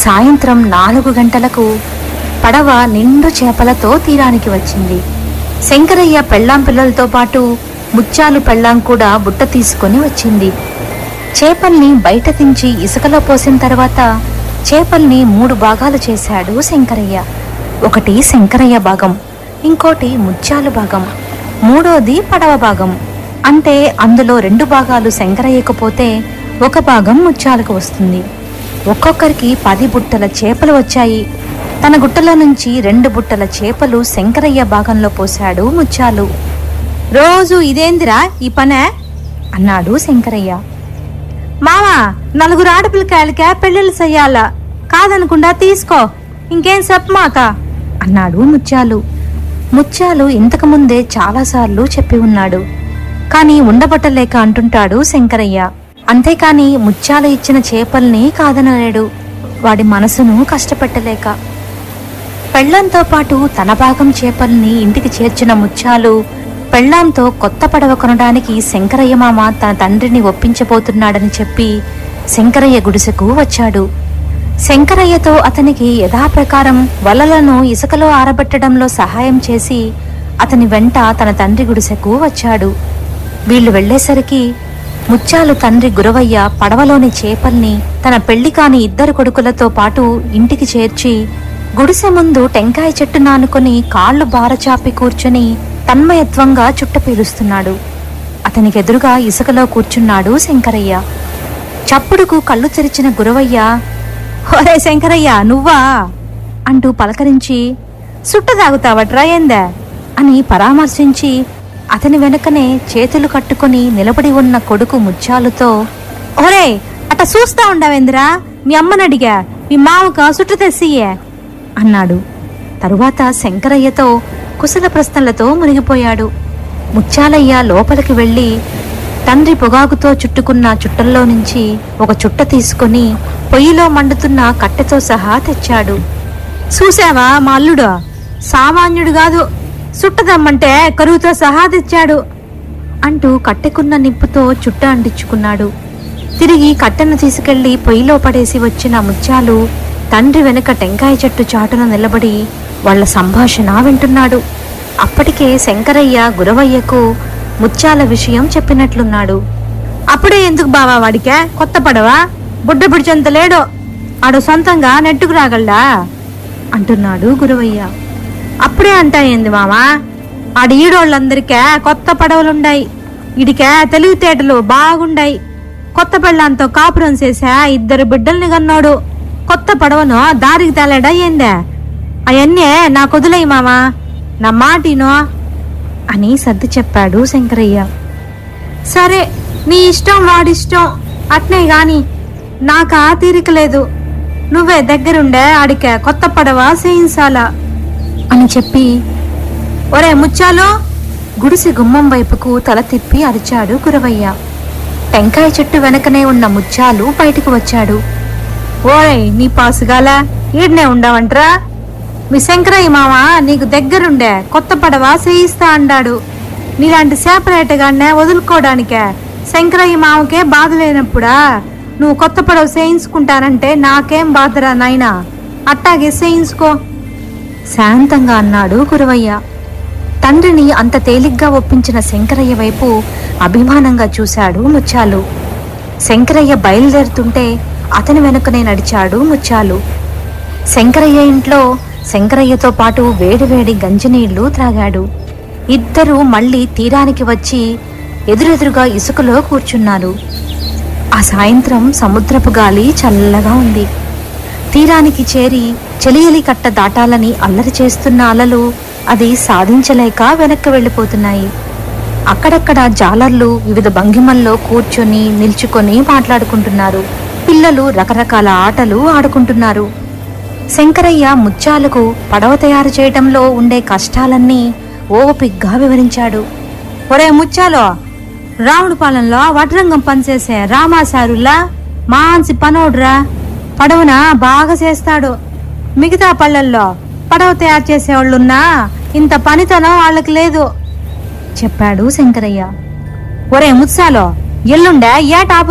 సాయంత్రం నాలుగు గంటలకు పడవ నిండు చేపలతో తీరానికి వచ్చింది శంకరయ్య పెళ్ళాం పిల్లలతో పాటు ముత్యాలు పెళ్ళాం కూడా బుట్ట తీసుకొని వచ్చింది చేపల్ని బయట దించి ఇసుకలో పోసిన తర్వాత చేపల్ని మూడు భాగాలు చేశాడు శంకరయ్య ఒకటి శంకరయ్య భాగం ఇంకోటి ముత్యాలు భాగం మూడోది పడవ భాగం అంటే అందులో రెండు భాగాలు శంకరయ్యకు పోతే ఒక భాగం ముత్యాలకు వస్తుంది ఒక్కొక్కరికి పది బుట్టల చేపలు వచ్చాయి తన గుట్టల నుంచి రెండు బుట్టల చేపలు శంకరయ్య భాగంలో పోశాడు ముత్యాలు రోజు ఇదేందిరా ఈ పనే అన్నాడు శంకరయ్య మామా నలుగురు ఆడపిల్లకాయలకే పెళ్ళిళ్ళు చెయ్యాలా కాదనకుండా తీసుకో ఇంకేం చెప్పమాక అన్నాడు ముత్యాలు ముత్యాలు ఇంతకు ముందే చాలాసార్లు చెప్పి ఉన్నాడు కాని ఉండబట్టలేక అంటుంటాడు శంకరయ్య అంతేకాని ముత్యాలు ఇచ్చిన చేపల్ని కాదనలేడు వాడి మనసును కష్టపెట్టలేక పెళ్ళంతో పాటు తన భాగం చేపల్ని ఇంటికి చేర్చిన ముత్యాలు పెళ్ళాంతో కొత్త పడవ కొనడానికి శంకరయ్య మామ తన తండ్రిని ఒప్పించబోతున్నాడని చెప్పి శంకరయ్య గుడిసెకు వచ్చాడు శంకరయ్యతో అతనికి యథాప్రకారం వలలను ఇసుకలో ఆరబెట్టడంలో సహాయం చేసి అతని వెంట తన తండ్రి గుడిసెకు వచ్చాడు వీళ్ళు వెళ్ళేసరికి ముత్యాలు తండ్రి గురవయ్య పడవలోని చేపల్ని తన పెళ్లి కాని ఇద్దరు కొడుకులతో పాటు ఇంటికి చేర్చి గుడిసె ముందు టెంకాయ చెట్టు నానుకొని కాళ్ళు బారచాపి కూర్చొని తన్మయత్వంగా చుట్ట పీలుస్తున్నాడు అతనికెదురుగా ఇసుకలో కూర్చున్నాడు శంకరయ్య చప్పుడుకు కళ్ళు తెరిచిన గురవయ్య ఒరే శంకరయ్య నువ్వా అంటూ పలకరించి సుట్ట తాగుతావట్రా ఏందా అని పరామర్శించి అతని వెనుకనే చేతులు కట్టుకొని నిలబడి ఉన్న కొడుకు ముత్యాలుతో ఒరే అట చూస్తా ఉండవేందిరా మీ అమ్మనడిగా మీ మామక సుట్టు తెస్సియే అన్నాడు తరువాత శంకరయ్యతో కుశల ప్రశ్నలతో మునిగిపోయాడు ముత్యాలయ్య లోపలికి వెళ్ళి తండ్రి పొగాకుతో చుట్టుకున్న చుట్టల్లో నుంచి ఒక చుట్ట తీసుకొని పొయ్యిలో మండుతున్న కట్టెతో సహా తెచ్చాడు చూసావా మా అల్లుడు సామాన్యుడు కాదు సుట్టదమ్మంటే కరువుతో సహా తెచ్చాడు అంటూ కట్టెకున్న నిప్పుతో చుట్ట అంటించుకున్నాడు తిరిగి కట్టెను తీసుకెళ్లి పొయ్యిలో పడేసి వచ్చిన ముత్యాలు తండ్రి వెనుక టెంకాయ చెట్టు చాటున నిలబడి వాళ్ళ సంభాషణ వింటున్నాడు అప్పటికే శంకరయ్య గురవయ్యకు ముత్యాల విషయం చెప్పినట్లున్నాడు అప్పుడే ఎందుకు బావా వాడికే కొత్త పడవా బుడ్డ బిడిచంత లేడో ఆడు సొంతంగా నెట్టుకు రాగలడా అంటున్నాడు గురవయ్య అప్పుడే అంటాయింది మామా ఆడి ఈడోళ్ళందరికే కొత్త పడవలుండాయి ఇడికే తెలివితేటలు బాగుండాయి కొత్త పెళ్ళంతో కాపురం చేసా ఇద్దరు బిడ్డల్ని కన్నాడు కొత్త పడవను దారికి తేలేడా ఏందే అవన్నీ నా కొదులై మామా నా మాటినో అని సర్ది చెప్పాడు శంకరయ్య సరే నీ ఇష్టం వాడిష్టం అట్నే గాని నాకు ఆ తీరిక లేదు నువ్వే దగ్గరుండే ఆడికే కొత్త పడవ చేయించాలా అని చెప్పి ఒరే ముచ్చాలు గుడిసె గుమ్మం వైపుకు తల తిప్పి అరిచాడు గురవయ్య టెంకాయ చెట్టు వెనకనే ఉన్న ముత్యాలు బయటకు వచ్చాడు ఓయ్ నీ పాసుగాల ఈడనే ఉండవంట్రా మీ శంకరయ్య మామ నీకు దగ్గరుండే కొత్త పడవ చేయిస్తా అన్నాడు నీలాంటి సేపరేటగానే వదులుకోవడానికే శంకరయ్య మామకే బాధ లేనప్పుడా నువ్వు కొత్త పడవ చేయించుకుంటానంటే నాకేం బాధరా నాయనా అట్టాగే చేయించుకో శాంతంగా అన్నాడు గురవయ్య తండ్రిని అంత తేలిగ్గా ఒప్పించిన శంకరయ్య వైపు అభిమానంగా చూశాడు ముత్యాలు శంకరయ్య బయలుదేరుతుంటే అతని వెనుకనే నడిచాడు ముత్యాలు శంకరయ్య ఇంట్లో శంకరయ్యతో పాటు వేడివేడి గంజినీళ్లు త్రాగాడు ఇద్దరూ మళ్ళీ తీరానికి వచ్చి ఎదురెదురుగా ఇసుకలో కూర్చున్నారు ఆ సాయంత్రం సముద్రపు గాలి చల్లగా ఉంది తీరానికి చేరి చెలియలి కట్ట దాటాలని అల్లరి చేస్తున్న అలలు అది సాధించలేక వెనక్కి వెళ్ళిపోతున్నాయి అక్కడక్కడ జాలర్లు వివిధ భంగిమల్లో కూర్చొని నిల్చుకొని మాట్లాడుకుంటున్నారు పిల్లలు రకరకాల ఆటలు ఆడుకుంటున్నారు శంకరయ్య ముత్యాలకు పడవ తయారు చేయటంలో ఉండే కష్టాలన్నీ ఓపిగ్గా వివరించాడు ఒరే ముత్యాలో రావుడు పాలెంలో వడ్రంగం పనిచేసే రామాసారులా మాంసి పనోడ్రా పడవన బాగా చేస్తాడు మిగతా పళ్ళల్లో పడవ తయారు చేసేవాళ్ళున్నా ఇంత పనితనం వాళ్ళకి లేదు చెప్పాడు శంకరయ్య ఒరే ముత్సాలో ఎల్లుండే ఏటాపు